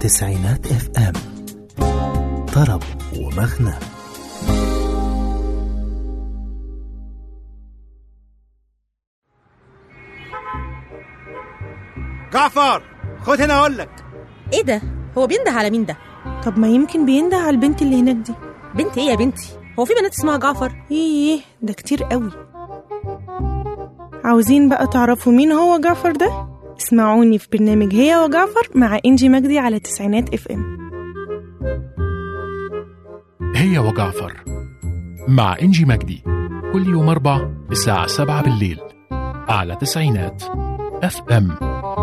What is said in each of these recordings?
تسعينات اف ام طرب ومغنى جعفر خد هنا اقول لك ايه ده هو بينده على مين ده طب ما يمكن بينده على البنت اللي هناك دي بنت ايه يا بنتي هو في بنات اسمها جعفر ايه ده كتير قوي عاوزين بقى تعرفوا مين هو جعفر ده اسمعوني في برنامج هي وجعفر مع انجي مجدي على تسعينات اف ام هي وجعفر مع إنجي مجدي كل يوم أربع الساعة سبعة بالليل على تسعينات اف ام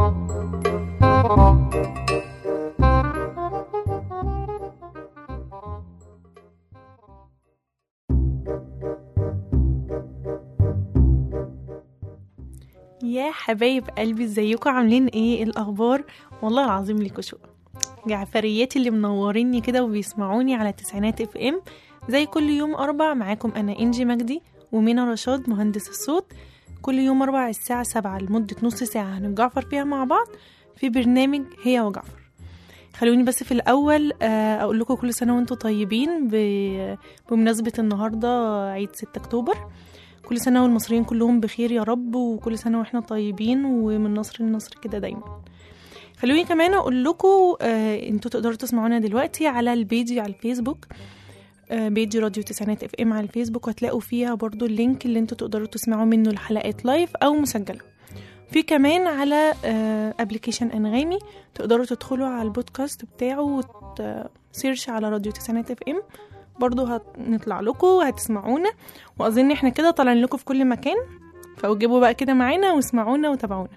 يا حبايب قلبي ازيكم عاملين ايه الاخبار والله العظيم ليكوا شوق جعفرياتي اللي منوريني كده وبيسمعوني على تسعينات اف ام زي كل يوم اربع معاكم انا انجي مجدي ومينا رشاد مهندس الصوت كل يوم اربع الساعة سبعة لمدة نص ساعة هنتجعفر فيها مع بعض في برنامج هي وجعفر خلوني بس في الأول آه، أقول لكم كل سنة وانتم طيبين ب- بمناسبة النهاردة عيد 6 أكتوبر كل سنة والمصريين كلهم بخير يا رب وكل سنة واحنا طيبين ومن نصر لنصر كده دايما خلوني كمان اقول لكم آه انتوا تقدروا تسمعونا دلوقتي على البيج على الفيسبوك آه بيج راديو تسعينات اف ام على الفيسبوك وهتلاقوا فيها برضو اللينك اللي انتوا تقدروا تسمعوا منه الحلقات لايف او مسجله في كمان على ابلكيشن انغامي تقدروا تدخلوا على البودكاست بتاعه وتسيرش على راديو تسعينات اف ام برضو هنطلع لكم وهتسمعونا واظن احنا كده طالعين لكم في كل مكان فوجبوا بقى كده معانا واسمعونا وتابعونا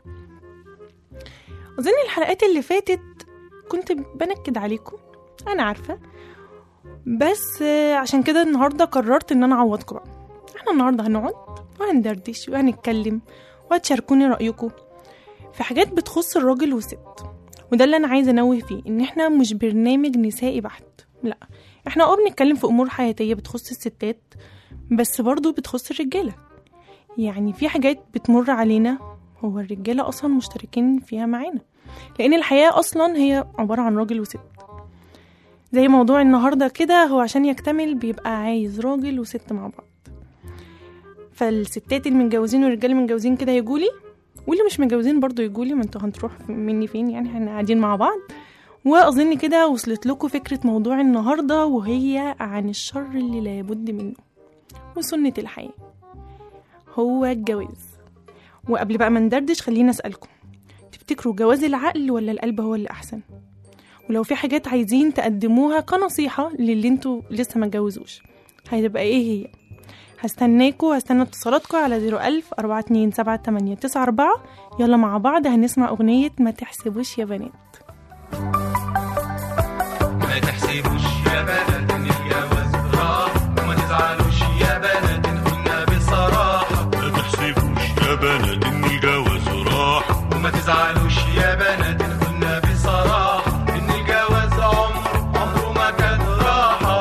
اظن الحلقات اللي فاتت كنت بنكد عليكم انا عارفه بس آه، عشان كده النهارده قررت ان انا اعوضكم بقى احنا النهارده هنقعد وهندردش وهنتكلم وهتشاركوني رايكم في حاجات بتخص الراجل والست وده اللي انا عايزه انوه فيه ان احنا مش برنامج نسائي بحت لا احنا اه بنتكلم في امور حياتيه بتخص الستات بس برضو بتخص الرجاله يعني في حاجات بتمر علينا هو الرجاله اصلا مشتركين فيها معانا لان الحياه اصلا هي عباره عن راجل وست زي موضوع النهارده كده هو عشان يكتمل بيبقى عايز راجل وست مع بعض فالستات المتجوزين والرجاله المتجوزين كده يجولي واللي مش متجوزين برضو يجولي ما انتوا هنروح مني فين يعني احنا قاعدين مع بعض واظن كده وصلت لكم فكره موضوع النهارده وهي عن الشر اللي لابد منه وسنه الحياه هو الجواز وقبل بقى ما ندردش خلينا اسالكم تفتكروا جواز العقل ولا القلب هو اللي احسن ولو في حاجات عايزين تقدموها كنصيحه للي انتوا لسه ما اتجوزوش هتبقى ايه هي هستناكوا هستنى اتصالاتكم على 01000 427 يلا مع بعض هنسمع أغنية ما تحسبوش يا بنات ما تحسبوش يا بنات ان الجواز راح وما تزعلوش يا بنات ان قلنا بصراحة ما تحسبوش يا بنات ان الجواز راح وما تزعلوش يا بنات ان قلنا بصراحة ان الجواز عمره عمره ما كان راحة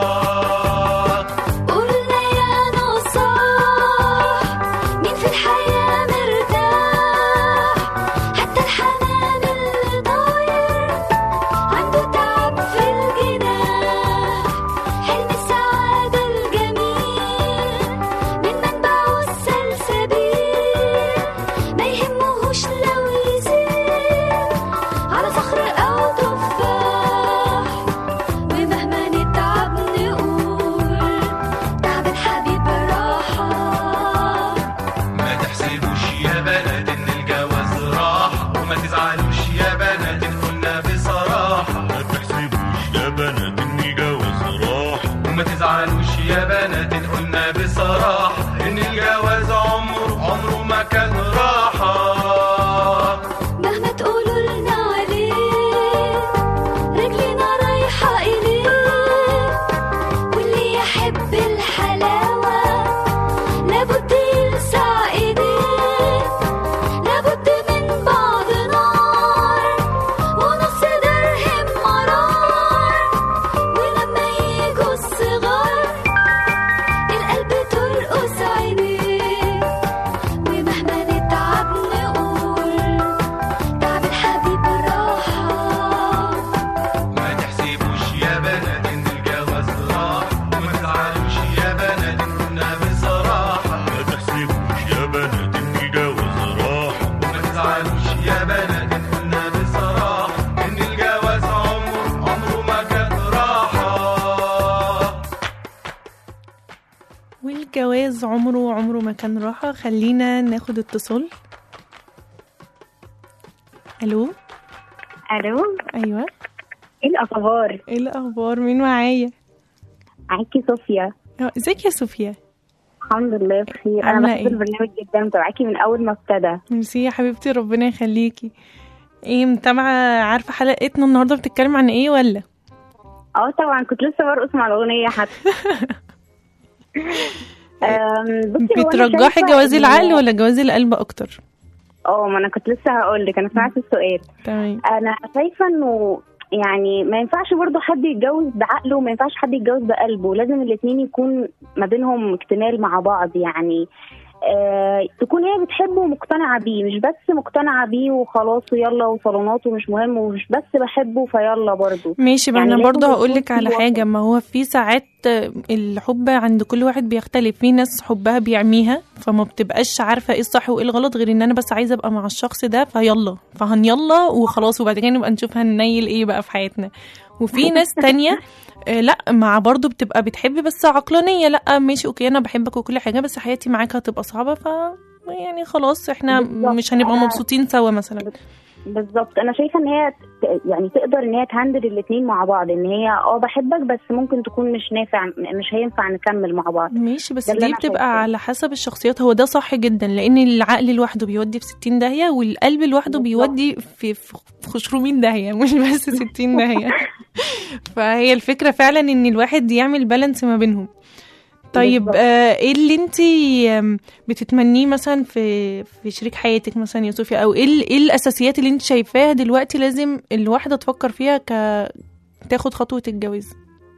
قلنا يا نصاح مين في الحياة مرتاح حتى الحمام اللي طاير الجواز عمره عمره ما كان راحة خلينا ناخد اتصال الو الو ايوه ايه الاخبار ايه الاخبار مين معايا معاكي صوفيا اه، ازيك يا صوفيا الحمد لله بخير انا عاملة بحب ايه؟ البرنامج جدا متابعاكي من اول ما ابتدى ميرسي يا حبيبتي ربنا يخليكي ايه متابعة عارفة حلقتنا النهاردة بتتكلم عن ايه ولا اه طبعا كنت لسه برقص مع الاغنيه حتى أم، بصي، هو أنا بترجحي شايفة جواز إن- العقل ولا جواز القلب اكتر اه ما انا كنت لسه هقول لك انا سمعت السؤال تمام انا شايفه انه يعني ما ينفعش برضه حد يتجوز بعقله وما ينفعش حد يتجوز بقلبه لازم الاتنين يكون ما بينهم اكتمال مع بعض يعني آه تكون هي بتحبه ومقتنعة بيه مش بس مقتنعة بيه وخلاص ويلا وصالونات ومش مهم ومش بس بحبه فيلا برضه ماشي بقى يعني انا لازم برضه يكون هقول لك في على وسط. حاجه ما هو في ساعات الحب عند كل واحد بيختلف في ناس حبها بيعميها فما بتبقاش عارفه ايه الصح وايه الغلط غير ان انا بس عايزه ابقى مع الشخص ده فيلا فهنيلا وخلاص وبعد كده نبقى نشوف هننيل ايه بقى في حياتنا وفي ناس تانية آه، لا مع برضه بتبقى بتحب بس عقلانيه لا ماشي اوكي انا بحبك وكل حاجه بس حياتي معاك هتبقى صعبه ف يعني خلاص احنا بالظبط. مش هنبقى أنا- مبسوطين سوا مثلا بالظبط انا شايفه ان هي ت- يعني تقدر ان هي تهندل الاتنين مع بعض ان هي اه بحبك بس ممكن تكون مش نافع مش هينفع نكمل مع بعض ماشي بس ده اللي دي أنا بتبقى شايفاه. على حسب الشخصيات هو ده صح جدا لان العقل لوحده بيودي في 60 داهيه والقلب لوحده بيودي في في 500 داهيه مش بس 60 داهيه فهي الفكره فعلا ان الواحد يعمل بالانس ما بينهم طيب بالظبط. آه ايه اللي انت بتتمنيه مثلا في في شريك حياتك مثلا يا صوفيا او ايه ال- ايه الاساسيات اللي انت شايفاها دلوقتي لازم الواحده تفكر فيها ك تاخد خطوه الجواز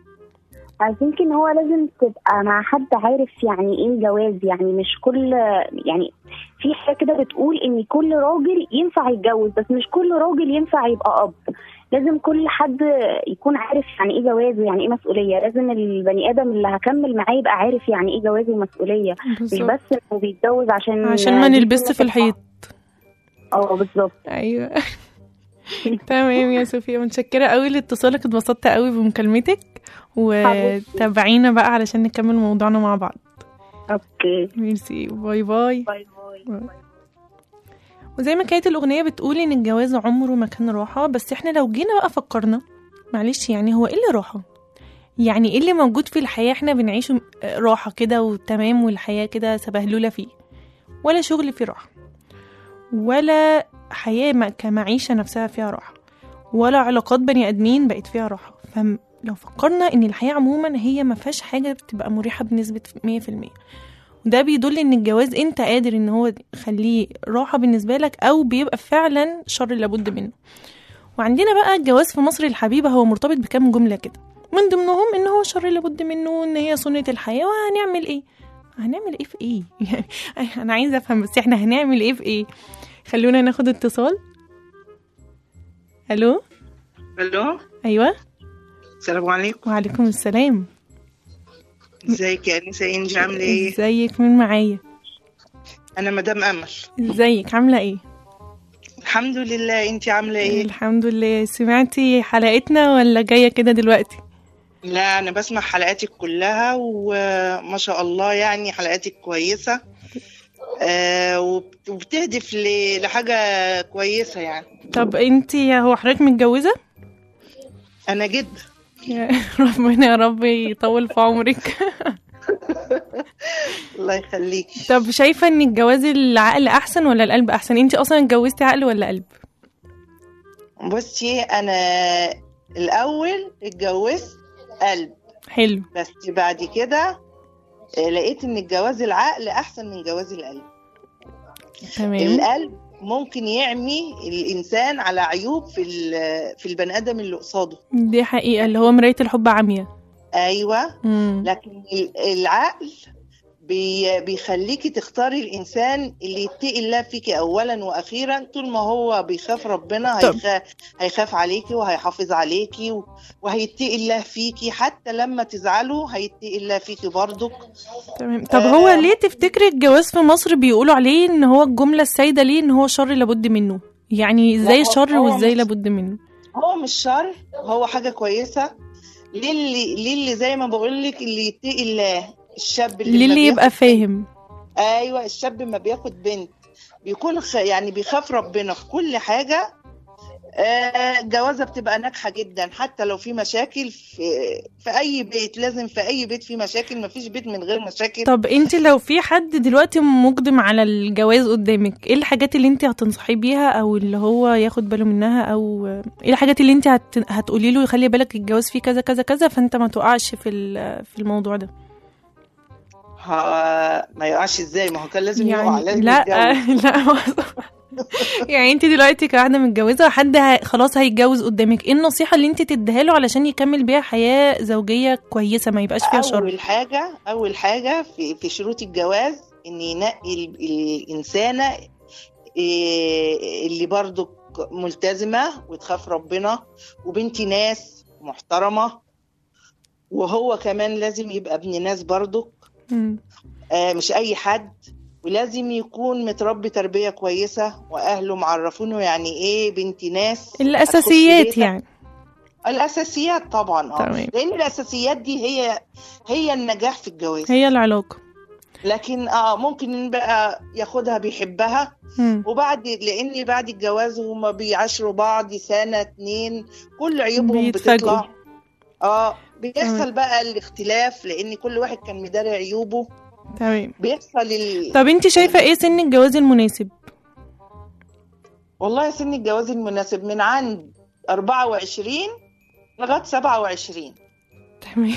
I think ان هو لازم تبقى مع حد عارف يعني ايه جواز يعني مش كل يعني في حاجه كده بتقول ان كل راجل ينفع يتجوز بس مش كل راجل ينفع يبقى اب لازم كل حد يكون عارف يعني ايه جواز ويعني ايه مسؤوليه لازم البني ادم اللي هكمل معاه يبقى عارف يعني ايه جواز ومسؤوليه مش بالظبط. بس انه بيتجوز عشان عشان ما دي نلبس سنة في الحيط اه بالظبط ايوه تمام يا صوفيا متشكره قوي لاتصالك اتبسطت قوي بمكالمتك وتابعينا بقى علشان نكمل موضوعنا مع بعض اوكي ميرسي باي باي باي باي وزي ما كانت الأغنية بتقول إن الجواز عمره ما كان راحة بس إحنا لو جينا بقى فكرنا معلش يعني هو إيه اللي راحة؟ يعني إيه اللي موجود في الحياة إحنا بنعيشه راحة كده وتمام والحياة كده سبهلولة فيه ولا شغل فيه راحة ولا حياة ما- كمعيشة نفسها فيها راحة ولا علاقات بني آدمين بقت فيها راحة فلو فكرنا إن الحياة عموما هي ما فيهاش حاجة بتبقى مريحة بنسبة 100% وده بيدل ان الجواز انت قادر ان هو يخليه راحه بالنسبه لك او بيبقى فعلا شر لابد منه وعندنا بقى الجواز في مصر الحبيبه هو مرتبط بكام جمله كده من ضمنهم ان هو شر لابد منه ان هي سنه الحياه وهنعمل ايه هنعمل ايه في ايه يعني انا عايزه افهم بس احنا هنعمل ايه في ايه خلونا ناخد اتصال الو الو ايوه السلام عليكم وعليكم السلام ازيك يا انسه انجي عامله ايه ازيك مين معايا انا مدام امل ازيك عامله ايه الحمد لله انت عامله ايه الحمد لله سمعتي حلقتنا ولا جايه كده دلوقتي لا انا بسمع حلقاتك كلها وما شاء الله يعني حلقاتك كويسه آه وبت- وبتهدف ل- لحاجه كويسه يعني طب انتي هو حضرتك متجوزه انا جد يا ربنا يا رب يطول في عمرك الله يخليك طب شايفه ان الجواز العقل احسن ولا القلب احسن انتي اصلا اتجوزتي عقل ولا قلب بصي انا الاول اتجوزت قلب حلو بس بعد كده آه، لقيت ان الجواز العقل احسن من جواز القلب تمام القلب ممكن يعمي الانسان على عيوب في ال- في البني ادم اللي قصاده دي حقيقه اللي هو مرايه الحب عمياء ايوه مم. لكن ال- العقل بي بيخليكي تختاري الانسان اللي يتقي الله فيكي اولا واخيرا طول ما هو بيخاف ربنا طب. هيخاف, هيخاف عليكي وهيحافظ عليكي و- وهيتقي الله فيكي حتى لما تزعلوا هيتقي الله فيكي برضك تمام طب هو ليه تفتكري الجواز في مصر بيقولوا عليه ان هو الجمله السائده ليه ان هو شر لابد منه يعني ازاي هو- شر هو وازاي مش- لابد منه هو مش شر هو حاجة كويسة للي للي زي ما بقول لك اللي يتقي الله الشاب اللي, للي ما يبقى بياخد- فاهم ايوه الشاب ما بياخد بنت بيكون خ... يعني بيخاف ربنا في كل حاجه آه، الجوازه بتبقى ناجحه جدا حتى لو في مشاكل في في اي بيت لازم في اي بيت في مشاكل ما فيش بيت من غير مشاكل طب انت لو في حد دلوقتي مقدم على الجواز قدامك ايه الحاجات اللي انت هتنصحيه بيها او اللي هو ياخد باله منها او ايه الحاجات اللي انت هت... هتقولي له خلي بالك الجواز فيه كذا كذا كذا فانت ما تقعش في ال- في الموضوع ده ها... ما يقعش ازاي ما هو كان لازم يقع يعني لازم لا يتجوز. لا ما- يعني انت دلوقتي كواحده متجوزه وحد ه- خلاص هيتجوز قدامك ايه النصيحه اللي انت تديها له علشان يكمل بيها حياه زوجيه كويسه ما يبقاش فيها شر اول حاجه اول حاجه في في شروط الجواز ان ينقي ال- الانسانه إيه، اللي برضو ملتزمه وتخاف ربنا وبنت ناس محترمه وهو كمان لازم يبقى ابن ناس برضو مم. آه، مش اي حد ولازم يكون متربي تربيه كويسه واهله معرفينه يعني ايه بنت ناس هتخش الاساسيات بيتك. يعني الاساسيات طبعا اه تمام. لان الاساسيات دي هي هي النجاح في الجواز هي العلاقه لكن اه ممكن بقى ياخدها بيحبها مم. وبعد لان بعد الجواز هما بيعاشروا بعض سنه اتنين كل عيوبهم بيتفاجئوا. بتطلع اه بيحصل تمام. بقى الاختلاف لان كل واحد كان مداري عيوبه تمام بيحصل ال... طب انت شايفه ايه سن الجواز المناسب والله سن الجواز المناسب من عند 24 لغايه 27 تمام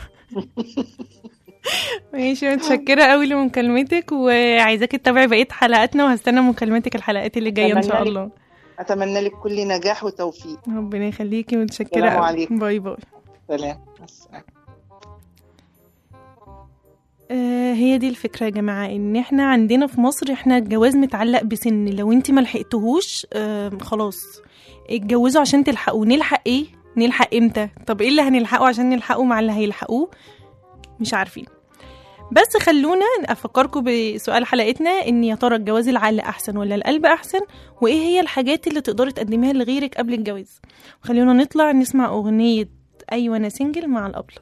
ماشي متشكرة قوي لمكالمتك وعايزاكي تتابعي بقية حلقاتنا وهستنى مكالمتك الحلقات اللي جاية ان شاء أتمنى لك- الله اتمنى لك كل نجاح وتوفيق ربنا يخليكي متشكرة السلام قوي عليكم. باي باي سلام مع السلامة. آه هي دي الفكرة يا جماعة ان احنا عندنا في مصر احنا الجواز متعلق بسن لو انت ما لحقتهوش آه خلاص اتجوزوا عشان تلحقوا نلحق ايه نلحق امتى طب ايه اللي هنلحقه عشان نلحقه مع اللي هيلحقوه مش عارفين بس خلونا افكركم بسؤال حلقتنا ان يا ترى الجواز العقل احسن ولا القلب احسن وايه هي الحاجات اللي تقدري تقدميها لغيرك قبل الجواز خلونا نطلع نسمع اغنية ايوه انا سنجل مع الابله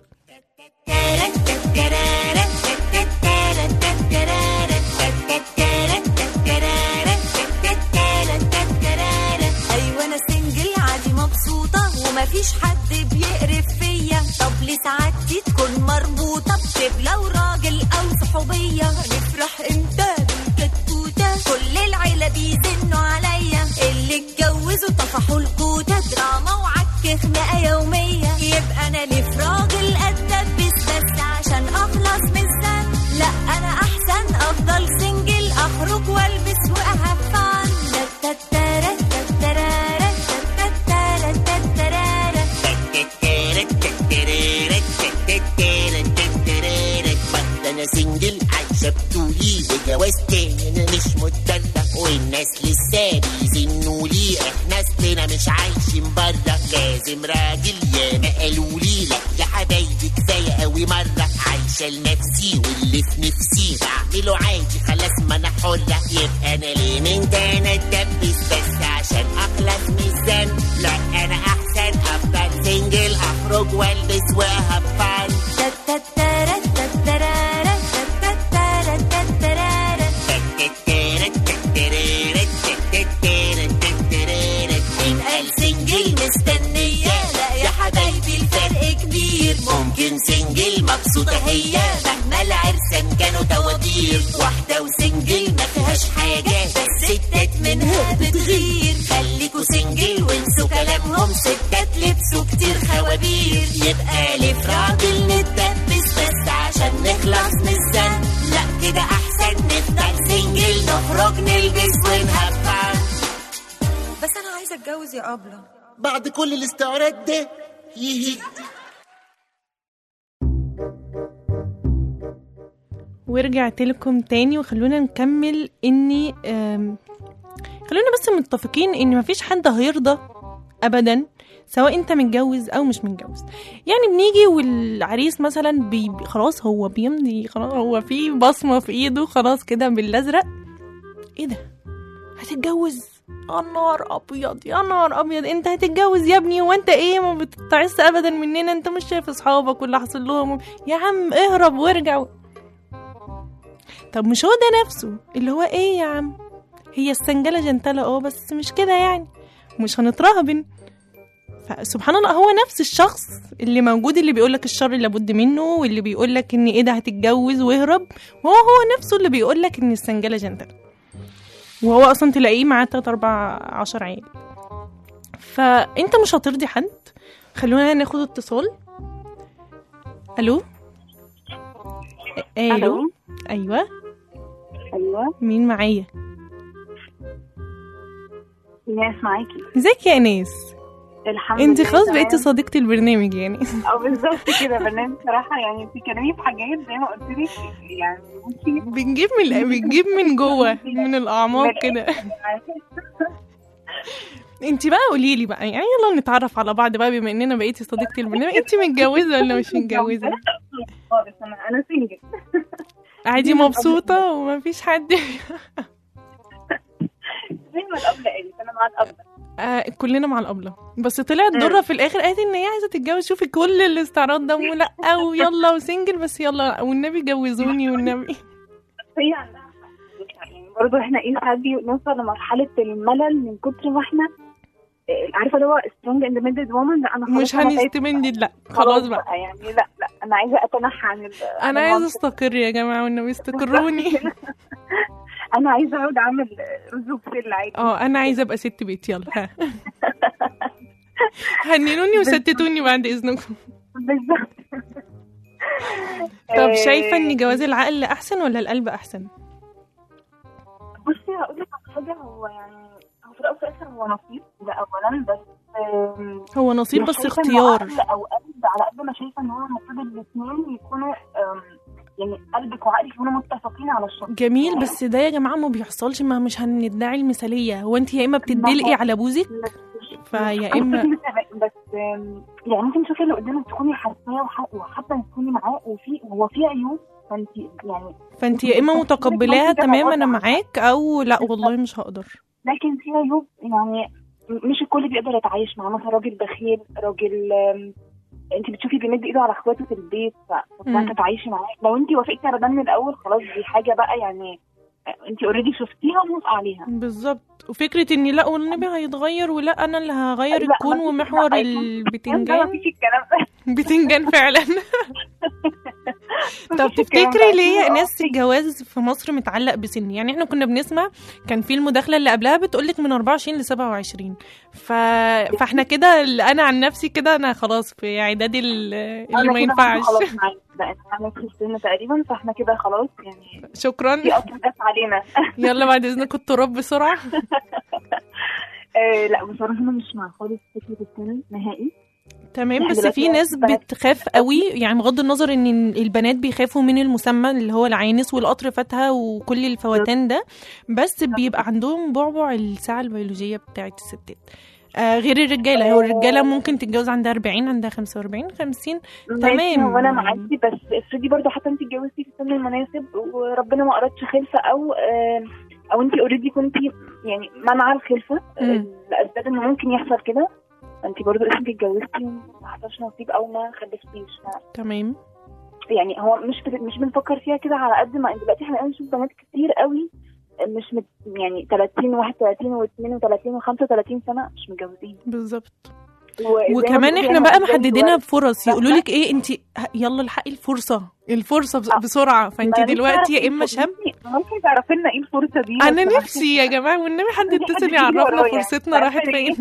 ايوه انا سنجل عادي مبسوطه ومفيش حد بيقرف فيا طب ليه سعادتي تكون مربوطه بشبله وراجل او صحوبيه هنفرح امتى بالكتكوته كل العيله بيزنوا عليا اللي اتجوزوا طفحوا الكوته دراما وعك خناقه يوميه يبقى انا ليه في راجل اتدبس بس عشان اخلص من الذنب لا انا احسن افضل سنجل اخرج والبس واهفان تتترا تترارا تتترا تترارا ده انا سنجل عايشه بطولي وجواز تاني انا مش متدلع والناس لسه بيزنوا لي احنا اصلنا مش عايشين بره لازم راجل ياما قالوا لي لا يا حبايبي كفايه قوي مره عايشه لنفسي واللي في نفسي بعمله عادي خلاص ما انا حره يبقى انا ليه من ده انا اتدبس بس عشان اخلص من الذنب لا انا احسن افضل سنجل اخرج والبس وهفان تتترا تترارا تتترا تترارا مين قال سنجل مستنية لا يا حبايبي الفرق كبير ممكن سنجل مبسوطة هي مهما العرسان كانوا توابير واحدة وسنجل ما فيهاش حاجة بس ستات منها بتغير خليكوا سنجل وانسوا كلامهم ستات لبسوا كتير خوابير يبقى ليه في راجل نتدبس بس عشان نخلص من الذنب لا كده احسن نفضل سنجل نخرج نلبس ونهفن بس انا عايزة اتجوز يا ابله بعد كل الاستعراض ده يهي ورجعت لكم تاني وخلونا نكمل اني آم، خلونا بس متفقين ان مفيش حد هيرضى ابدا سواء انت متجوز او مش متجوز يعني بنيجي والعريس مثلا بي بي- خلاص هو بيمضي خلاص هو في بصمه في ايده خلاص كده بالازرق ايه ده هتتجوز يا نهار ابيض يا نهار ابيض انت هتتجوز يا ابني وانت ايه ما بتتعس ابدا مننا انت مش شايف اصحابك واللي حصل لهم يا عم اهرب وارجع طب مش هو ده نفسه اللي هو ايه يا عم هي السنجله جنتله اه بس مش كده يعني مش هنترهبن فسبحان الله هو نفس الشخص اللي موجود اللي بيقولك الشر لابد منه واللي بيقولك ان ايه ده هتتجوز واهرب وهو هو نفسه اللي بيقولك ان السنجله جنتله وهو اصلا تلاقيه معاه تلات اربع عشر عيال فانت مش هترضي حد خلونا ناخد اتصال الو الو ألو. ايوه ايوه مين معايا ناس معاكي ازيك يا اناس الحمد انت لله خلاص تمام. بقيتي صديقة البرنامج يعني او بالظبط كده برنامج صراحه يعني بتتكلمي في حاجات زي ما قلت لك يعني بصي بنجيب من الق- بنجيب من جوه من الاعماق كده انت بقى قولي لي بقى يعني يلا نتعرف على بعض بقى بما اننا بقيتي صديقة البرنامج انت متجوزة ولا مش متجوزة خالص انا انا سنجل عادي مبسوطة ومفيش حد زي ما الاب قالت انا مع الاب آه كلنا مع الأبلة بس طلعت ضرة في الآخر قالت إن هي عايزة تتجوز شوفي كل الاستعراض ده ولا ويلا وسنجل بس يلا والنبي جوزوني والنبي هي عندها حق. يعني برضه احنا ايه ساعات بنوصل لمرحله الملل من كتر ما احنا إيه، عارفه اللي هو سترونج اندبندنت وومن لا انا خلاص مش أنا تعبت. هنستمندد لا خلاص بقى يعني لا لا انا عايزه اتنحى عن ال- عن أنا عايزة المنطق. استقر يا جماعة والنبي استقروني انا عايزه اقعد اعمل رز وبسله عادي اه أنا عايزة أبقى ست بيت يلا ها هننوني وستتوني بعد إذنكم بالظبط طب شايفة إن جواز العقل أحسن ولا القلب أحسن؟ بصي هقول لك على حاجه هو يعني هو في الاول وفي الاخر هو نصيب ده اولا بس آم، هو نصيب مش بس شايفة إنه اختيار عقل او قلب على قد ما شايفه ان هو المفروض الاثنين يكونوا آم، يعني قلبك وعقلك يكونوا متفقين على الشخص جميل بس ده يا جماعة ما بيحصلش ما مش هندعي المثالية هو انت يا اما بتدلقي على بوزك فيا اما بس آم، يعني ممكن تشوفي اللي قدامك تكوني حاساه وح- وحابه تكوني معاه وفي هو في عيوب فانت يعني فانت يا اما متقبلاها تمام انا معاك او لا والله مش هقدر لكن في عيوب يعني مش الكل بيقدر يتعايش مع مثلا راجل بخيل راجل آم، انت بتشوفي بيمد ايده على اخواته في البيت مم. فانت تتعايشي معاه لو انت وافقتي على ده من الاول خلاص دي حاجه بقى يعني انت اوريدي شفتيها وموافقه عليها بالظبط وفكرة اني لا والنبي هيتغير ولا انا اللي هغير لا، الكون مفيش- ومحور لا، البتنجان مفيش الكلام ده بتنجان فعلا طب مفيش الكلام تفتكري ده. ليه آه. ناس الجواز في مصر متعلق بسن يعني احنا كنا بنسمع كان في المداخله اللي قبلها بتقولك من 24 ل 27 ف... فاحنا كده انا عن نفسي كده انا خلاص في اعداد ال- اللي أنا ما كده ينفعش خلاص معاك لان احنا في السن تقريبا فاحنا كده خلاص يعني شكرا في قطر داس علينا يلا بعد اذنك التراب بسرعه آه لا بصراحه انا مش مع خالص فكره السن نهائي تمام إحنا بس دلوقتي في ناس بنات- بتخاف قوي يعني بغض النظر ان البنات بيخافوا من المسمى اللي هو العانس والقطر فاتها وكل الفواتان ده بس بيبقى عندهم بعبع الساعة البيولوجية بتاعت الستات آه غير الرجالة هو الرجالة ممكن تتجوز عندها 40 عندها 45 50 ماشي، تمام هو انا معاكي بس افرضي برضه حتى انت اتجوزتي في السن المناسب وربنا ما اردش خلفه او آه، او انت اوريدي كنتي يعني منع الخلفه آه، مم. لاسباب انه ممكن يحصل كده انت برضه اسمك اتجوزتي وما حصلش نصيب او ما خلفتيش ف- تمام يعني هو مش بت- مش بنفكر فيها كده على قد ما دلوقتي احنا بنشوف بنات كتير قوي مش مت يعني 30 31 و32 و35 سنه مش متجوزين بالظبط وزي ما وكمان بتقولي احنا أنا بقى قدامي محددينها دلوقتي- بفرص يقولوا لك ايه انت يلا الحقي الفرصة الفرصة بس- بسرعة فانت ما أنا دلوقتي نفسي يا اما أعرف شاب ممكن تعرفي لنا ايه الفرصه دي انا لو سمحتي؟ نفسي يا جماعة والنبي حد في حد يتصل بيجري يعرفنا ورايا. فرصتنا راحت عارفة ليه؟ فين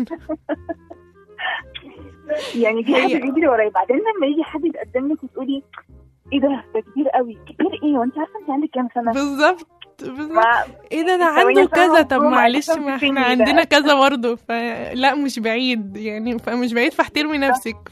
يعني في حد هي- بيجري ورايا بعدين لما يجي حد يتقدم لك وتقولي ايه ده ده كبير قوي كبير ايه وانت عارفه انت عندك كام سنه بالظبط بالظبط ما- ايه ده ده ثواني عنده أفهم كذا طب مفهوم معلش أحسن ما فيني احنا ده. عندنا كذا برضه فلا مش بعيد يعني فمش بعيد فاحترمي نفسك ف...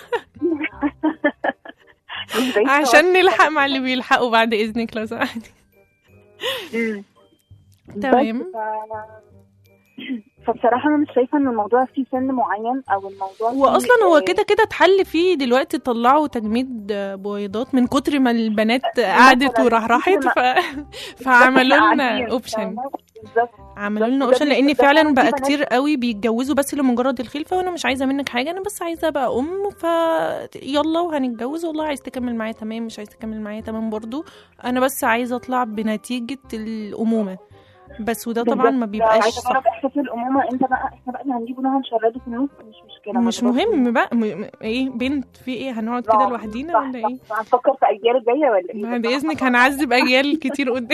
مش بعيد عشان خالص. نلحق مع اللي بيلحقوا بعد اذنك لو سمحتي مم. تمام. بس ف- فبصراحه انا مش شايفه ان الموضوع فيه سن معين او الموضوع هو فيه- اصلا هو آه، كده كده اتحل فيه دلوقتي طلعوا تجميد بويضات من كتر ما البنات قعدت مثلاً ورحرحت ف... كتر ما- فعملوا إحنا لنا قاعدين، اوبشن فاهمة؟ بالظبط عملوا لنا ده اوبشن بي- لان ده فعلا في بقى بنات- كتير قوي بيتجوزوا بس لمجرد الخلفه وانا مش عايزه منك حاجه انا بس عايزه ابقى ام ف يلا وهنتجوز والله عايز تكمل معايا تمام مش عايز تكمل معايا تمام برضو انا بس عايزه اطلع بنتيجه الامومه بس وده طبعا بالظبط. ما ده بيبقاش عايزه صح تعرف احساس الامومه انت بقى احنا بقى اللي هنجيبه ده هنشرده في النص مش مشكله ما مش تبقاش مهم بقى م... م... ايه بنت في ايه هنقعد كده صعب. لوحدينا صح، ولا ايه صح. هنفكر في اجيال جايه ولا ايه بعد اذنك هنعذب اجيال كتير قدام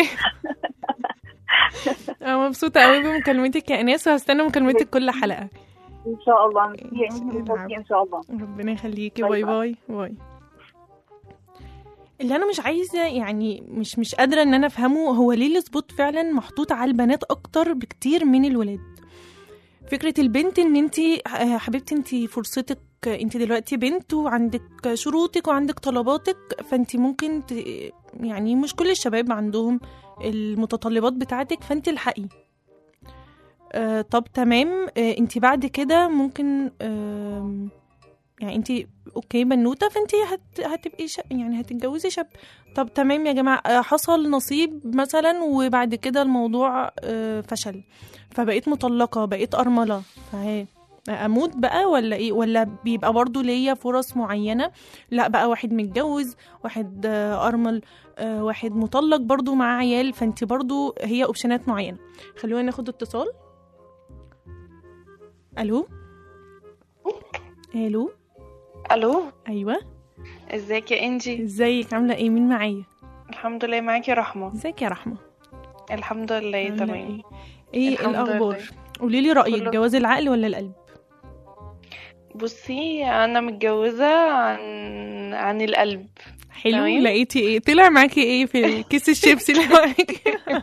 انا مبسوطه قوي بمكالمتك يا اناس وهستنى مكالمتك كل حلقه ان شاء الله ميرسي انت بالتوفيق ان شاء الله ربنا يخليكي باي باي باي باي اللي انا مش عايزه يعني مش مش قادره ان انا افهمه هو ليه السبوت فعلا محطوط على البنات اكتر بكتير من الولاد فكره البنت ان انت حبيبتي انت فرصتك انت دلوقتي بنت وعندك شروطك وعندك طلباتك فانت ممكن ت... يعني مش كل الشباب عندهم المتطلبات بتاعتك فانت الحقي آه طب تمام آه انت بعد كده ممكن آه يعني انت اوكي بنوته فانت هت... هتبقي ش... يعني هتتجوزي شاب طب تمام يا جماعه آه حصل نصيب مثلا وبعد كده الموضوع آه فشل فبقيت مطلقه بقيت ارمله فهي اموت بقى ولا ايه ولا بيبقى برضو ليا فرص معينه لا بقى واحد متجوز واحد آه ارمل آه واحد مطلق برضو مع عيال فانت برضو هي اوبشنات معينه خلونا ناخد اتصال الو الو الو ايوه ازيك يا انجي ازيك عامله ايه مين معايا الحمد لله معاكي رحمه ازيك يا رحمه الحمد لله عاملة تمام ايه الحمد الاخبار لله. قولي لي رايك كله- جواز العقل ولا القلب بصي انا متجوزه عن عن القلب حلو تمام. لقيتي ايه طلع معاكي ايه في كيس الشيبسي اللي معاكي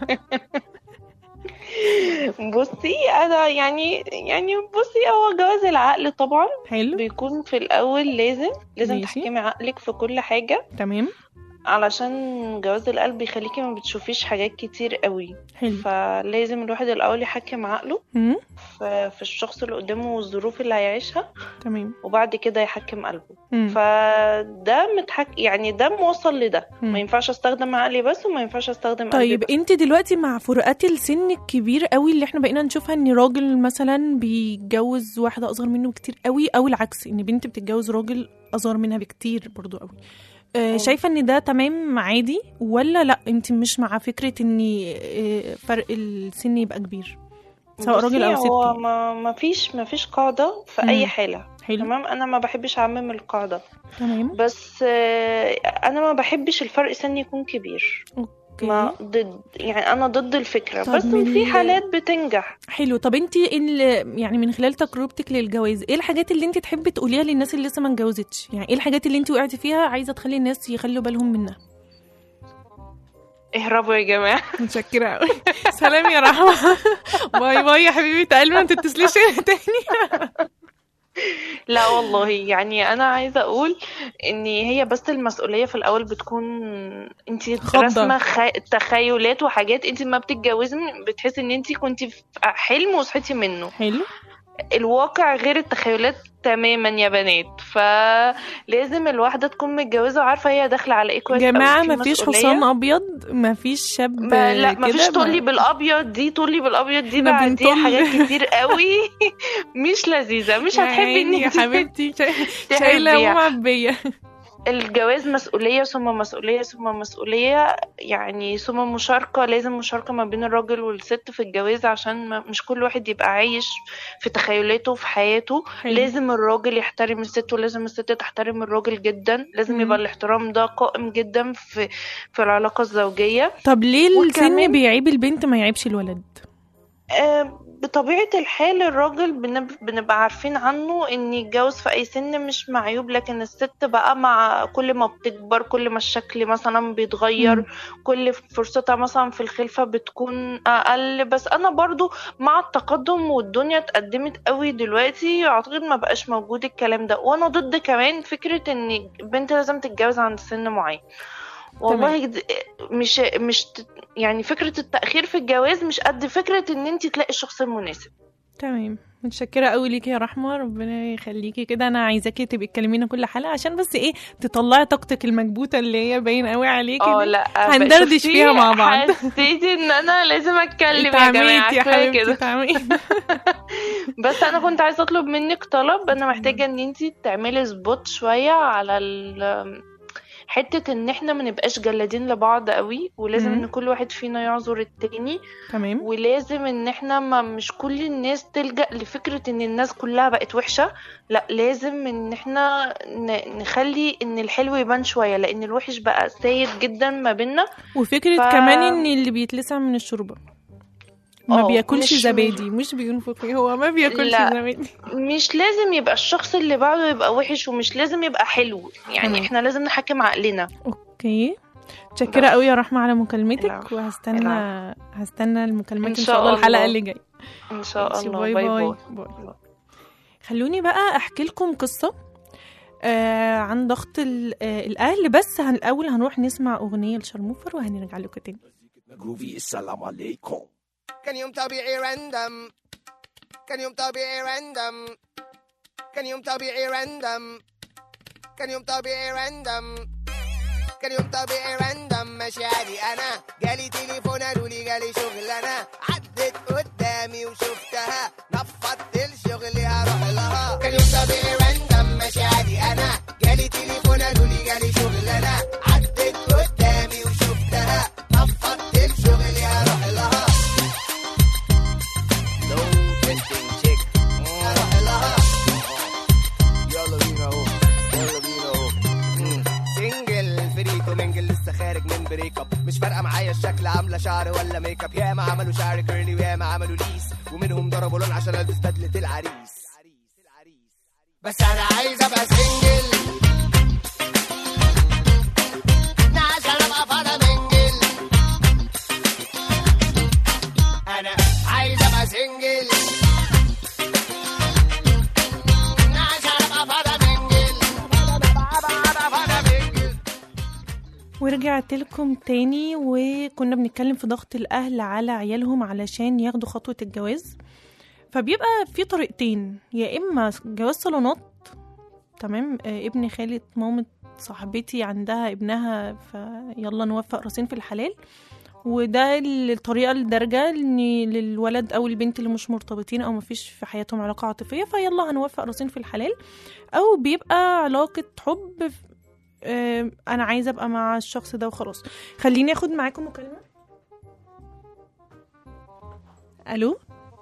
بصي انا يعني يعني بصي هو جواز العقل طبعا حلو بيكون في الاول لازم لازم ماشي. تحكمي عقلك في كل حاجه تمام علشان جواز القلب يخليكي ما بتشوفيش حاجات كتير قوي حلو فلازم الواحد الاول يحكم عقله مم. في في الشخص اللي قدامه والظروف اللي هيعيشها تمام وبعد كده يحكم قلبه مم. فده متحك يعني ده موصل لده مم. ما ينفعش استخدم عقلي بس وما ينفعش استخدم قلبي طيب بس. انت دلوقتي مع فروقات السن الكبير قوي اللي احنا بقينا نشوفها ان راجل مثلا بيتجوز واحده اصغر منه بكتير قوي او العكس ان بنت بتتجوز راجل اصغر منها بكتير برضو قوي آه، شايفه ان ده تمام عادي ولا لا انت مش مع فكره ان آه، فرق السن يبقى كبير سواء بصي، راجل او ست هو يعني. ما ما فيش ما فيش قاعده في مم. اي حاله حلو تمام انا ما بحبش اعمم القاعده تمام بس آه، انا ما بحبش الفرق سن يكون كبير اوكي ما ضد يعني انا ضد الفكره طب بس من في ال- حالات بتنجح حلو طب انت يعني من خلال تجربتك للجواز ايه الحاجات اللي انت تحبي تقوليها للناس اللي لسه ما اتجوزتش يعني ايه الحاجات اللي انت وقعتي فيها عايزه تخلي الناس يخلوا بالهم منها اهربوا يا جماعه متشكره قوي سلام يا رحمه باي باي يا حبيبه قلبي ما تتصليش تاني لا والله يعني انا عايزه اقول ان هي بس المسؤوليه في الاول بتكون انت خضة. راسمه خ... تخيلات وحاجات انت ما بتتجوزي بتحسي ان انت كنت في حلم وصحيتي منه حلو الواقع غير التخيلات تماما يا بنات فلازم الواحده تكون متجوزه وعارفه هي داخله على ايه كويس أوي. جماعه في ما فيش مسؤولية. حصان ابيض ما فيش شاب ما لا ما كده فيش طولي بالابيض دي طولي بالابيض دي احنا بقى دي بنطل. حاجات كتير قوي مش لذيذه مش يا هتحبي ان عيني يا انت حبيبتي شايله تحبيها. ومعبيه الجواز مسؤولية ثم مسؤولية ثم مسؤولية يعني ثم مشاركة لازم مشاركة ما بين الراجل والست في الجواز عشان ما مش كل واحد يبقى عايش في تخيلاته في حياته حلو. لازم الراجل يحترم الست ولازم الست تحترم الراجل جدا لازم مم. يبقى الاحترام ده قائم جدا في في العلاقة الزوجية طب ليه السن وكمان- بيعيب البنت ما يعيبش الولد آه، بطبيعة الحال الراجل بنب- بنبقى عارفين عنه ان يتجوز في اي سن مش معيوب لكن الست بقى مع كل ما بتكبر كل ما الشكل مثلا بيتغير مم. كل فرصتها مثلا في الخلفة بتكون اقل بس انا برضو مع التقدم والدنيا اتقدمت قوي دلوقتي اعتقد ما بقاش موجود الكلام ده وانا ضد كمان فكرة ان البنت لازم تتجوز عند سن معين والله د- مش مش ت- يعني فكرة التأخير في الجواز مش قد فكرة ان انت تلاقي الشخص المناسب تمام متشكرة قوي ليكي يا رحمة ربنا يخليكي كده أنا عايزاكي تبقي تكلمينا كل حلقة عشان بس إيه تطلعي طاقتك المكبوتة اللي هي باين قوي عليكي اه دي. لا هندردش شفتي؟ فيها مع بعض حسيت ان انا لازم اتكلم يا اتعميتي جماعه يا كفايه حبيبتي كده اتعميتي بس انا كنت عايزه اطلب منك طلب انا محتاجه ان انتي تعملي سبوت شويه على ال حته ان احنا ما نبقاش جلادين لبعض قوي ولازم مم. ان كل واحد فينا يعذر التاني تمام ولازم ان احنا ما مش كل الناس تلجأ لفكرة ان الناس كلها بقت وحشة لا لازم ان احنا ن- نخلي ان الحلو يبان شوية لان الوحش بقى سيد جدا ما بينا وفكرة ف- كمان إن اللي بيتلسع من الشوربة ما اه، بياكلش مش- زبادي مش بينفق هو ما بياكلش لا. زبادي مش لازم يبقى الشخص اللي بعده يبقى وحش ومش لازم يبقى حلو يعني تمام. احنا لازم نحكم عقلنا اوكي متشكرة قوي يا رحمة على مكالمتك العفو. وهستنى العفو. هستنى المكالمات إن ان شاء شاء الله الحلقة الله. اللي جاية ان شاء ماشي، الله باي باي باي, باي, باي. خلوني بقى احكي لكم قصة آه عن ضغط ال- آه الاهل بس هن- الاول هنروح نسمع اغنية لشرموفر وهنرجع لكم تاني جروفي السلام عليكم كان يوم طبيعي راندم كان يوم طبيعي راندم كان يوم طبيعي راندم كان يوم طبيعي راندم كان يوم طبيعي راندم ماشي عادي انا جالي تليفون قالوا لي جالي شغل انا عدت قدامي وشفتها نفضت الشغل هروح لها كان يوم طبيعي راندم ماشي عادي انا جالي تليفون قالوا لي جالي شغل انا عدت قدامي وشفتها نفضت الشغل هروح لها لو تستنج تشيك هروح لها يلا بينا اهو يلا بينا اهو مم. سنجل فريكو منجل لسه خارج من بريك اب مش فارقه معايا الشكل عامله شعر ولا ميك اب ياما عملوا شعر كيرلي وياما عملوا ليس ومنهم ضربوا لون عشان البس بدله العريس بس انا عايز ابقى سنجل عشان ابقى فاضي منجل انا عايز ابقى سنجل عشان ابقى فاضي منجل ابقى فاضي منجل ورجعت لكم تاني وكنا بنتكلم في ضغط الأهل على عيالهم علشان ياخدوا خطوة الجواز فبيبقى في طريقتين يا إما جواز صالونات تمام آه ابن خالة مامة صاحبتي عندها ابنها فيلا نوفق راسين في الحلال وده الطريقة الدارجة ان للولد او البنت اللي مش مرتبطين او مفيش في حياتهم علاقة عاطفية فيلا هنوفق راسين في الحلال او بيبقى علاقة حب آه، انا عايزه ابقى مع الشخص ده وخلاص خليني اخد معاكم مكالمه الو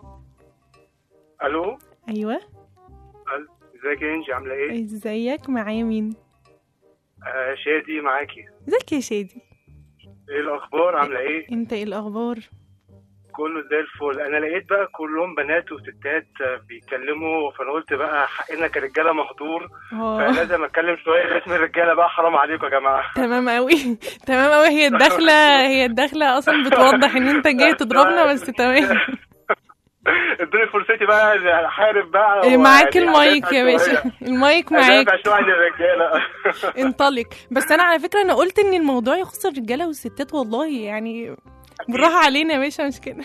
الو ايوه ال- ازيك يا انجي عامله ايه؟ ازيك معايا مين آه شادي معاكي ازيك يا شادي ايه الاخبار عامله ايه؟ انت ايه الاخبار كله زي الفل انا لقيت بقى كلهم بنات وستات آه، بيتكلموا فانا قلت بقى حقنا كرجاله مهدور اه فلازم اتكلم شويه باسم الرجاله بقى حرام عليكم يا جماعه تمام قوي تمام قوي هي الدخله هي الدخله اصلا بتوضح ان انت جاي تضربنا بس تمام ادوني فرصتي بقى احارب بقى إيه، معاك ويعني المايك أدافع يا باشا شوية. المايك معاك ادافع شويه عن الرجاله انطلق بس انا على فكره انا قلت ان الموضوع يخص الرجاله والستات والله يعني بالراحه علينا يا باشا مش كده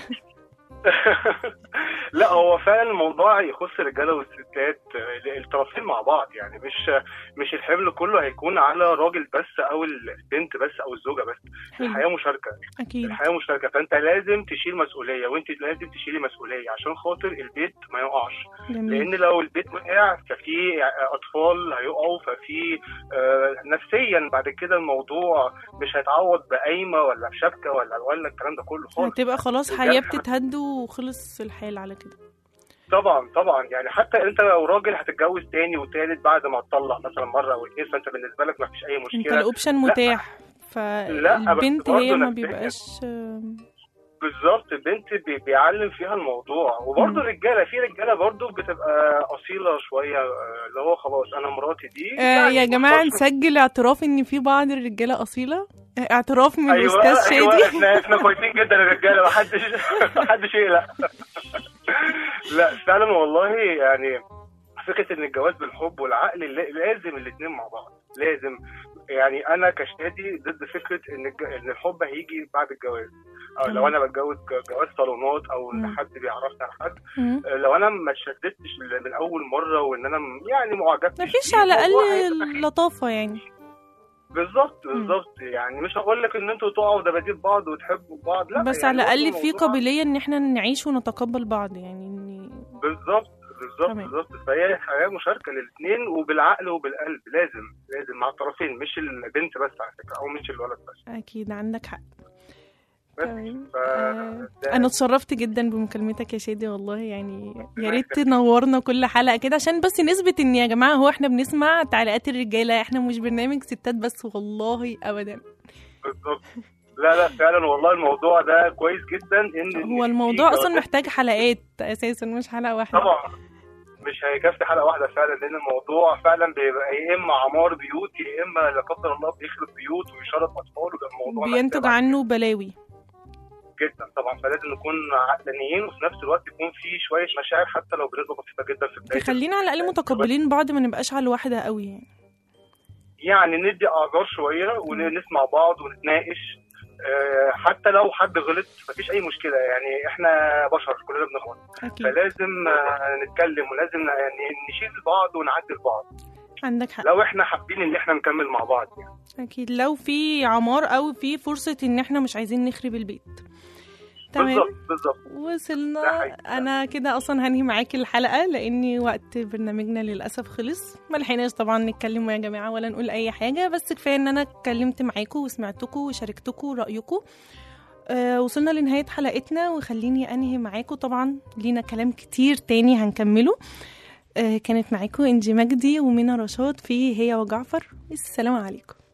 لا هو فعلا الموضوع يخص الرجاله والستات آه، الطرفين مع بعض يعني مش مش الحمل كله هيكون على راجل بس او البنت بس او الزوجه بس حلو. الحياه مشاركه اكيد الحياه مشتركه فانت لازم تشيل مسؤوليه وانت لازم تشيلي مسؤوليه عشان خاطر البيت ما يقعش جميل لان لو البيت وقع ففي اطفال هيقعوا ففي آه، نفسيا بعد كده الموضوع مش هيتعوض بقايمه ولا بشبكه ولا ولا الكلام ده كله خالص هتبقى خلاص الجرح حياه بتتهد وخلص الحال على كده طبعا طبعا يعني حتى انت لو راجل هتتجوز تاني وتالت بعد ما تطلق مثلا مره او اتنين فانت بالنسبه لك ما فيش اي انت مشكله الاوبشن لا، متاح لا، بس فالبنت برضه هي ما نفسياً. بيبقاش آم، بالظبط البنت بي- بيعلم فيها الموضوع وبرضه الرجاله في رجاله برضه بتبقى اصيله شويه آه، اللي هو خلاص انا مراتي دي آه يعني يا جماعه خلاص. نسجل اعتراف ان في بعض الرجاله اصيله آه، اعتراف من ايوه الاستاذ ايوه شادي احنا احنا كويسين جدا الرجاله ما حدش ما حدش يقلق لا فعلا والله يعني فكره ان الجواز بالحب والعقل لا- لازم الاثنين مع بعض لازم يعني انا كشادي ضد فكره ان الج- ان الحب هيجي بعد الجواز أو لو انا بتجوز ج- جواز صالونات او ان مم. حد بيعرفني على حد مم. آه، لو انا ما اتشددتش من اول مره وان انا م- يعني ما عجبتش مفيش بيه، على الموضوع هيبقى الاقل لطافه يعني بالظبط بالظبط يعني مش هقول لك ان انتوا تقعوا دباديب بعض وتحبوا بعض لا بس يعني على برضه الاقل في الموضوع- قابليه ان احنا نعيش ونتقبل بعض يعني إن بالظبط بالظبط تمام. بالظبط فهي حياه مشاركه للاثنين وبالعقل وبالقلب لازم لازم مع الطرفين مش البنت بس على فكره او مش الولد بس اكيد عندك حق تمام ف... انا اتشرفت جدا بمكالمتك يا شادي والله يعني يا ريت تنورنا كل حلقه كده عشان بس نثبت ان يا جماعه هو احنا بنسمع تعليقات الرجاله احنا مش برنامج ستات بس والله ابدا بالظبط لا لا فعلا والله الموضوع ده كويس جدا ان هو الموضوع في اصلا جوازات- محتاج حلقات اساسا مش حلقه واحده طبعا مش هيكفي حلقه واحده فعلا لان الموضوع فعلا بيبقى يا اما عمار بيوت يا اما لا قدر الله بيخرب بيوت ويشرب اطفال وده الموضوع بينتج محتاج عنه بلاوي جدا طبعا فلازم نكون عقلانيين وفي نفس الوقت يكون في شويه مشاعر حتى لو بنسبه بسيطه جدا في بدايه تخلينا على الاقل متقبلين بعض ما نبقاش على الواحده قوي يعني يعني ندي اعذار شويه ونسمع بعض ونتناقش آه، حتى لو حد غلط مفيش اي مشكله يعني احنا بشر كلنا بنغلط أكيد. فلازم آه، نتكلم ولازم يعني نشيل بعض ونعدل بعض عندك حق لو احنا حابين ان احنا نكمل مع بعض يعني اكيد لو في عمار او في فرصه ان احنا مش عايزين نخرب البيت تمام بالظبط بالظبط وصلنا انا كده اصلا هنهي معاكي الحلقه لاني وقت برنامجنا للاسف خلص ما لحقناش طبعا نتكلم يا جماعه ولا نقول اي حاجه بس كفايه ان انا اتكلمت معاكم وسمعتكم وشاركتكم رايكم آه وصلنا لنهايه حلقتنا وخليني انهي معاكم طبعا لينا كلام كتير تاني هنكمله آه كانت معاكم انجي مجدي ومنى رشاد في هي وجعفر السلام عليكم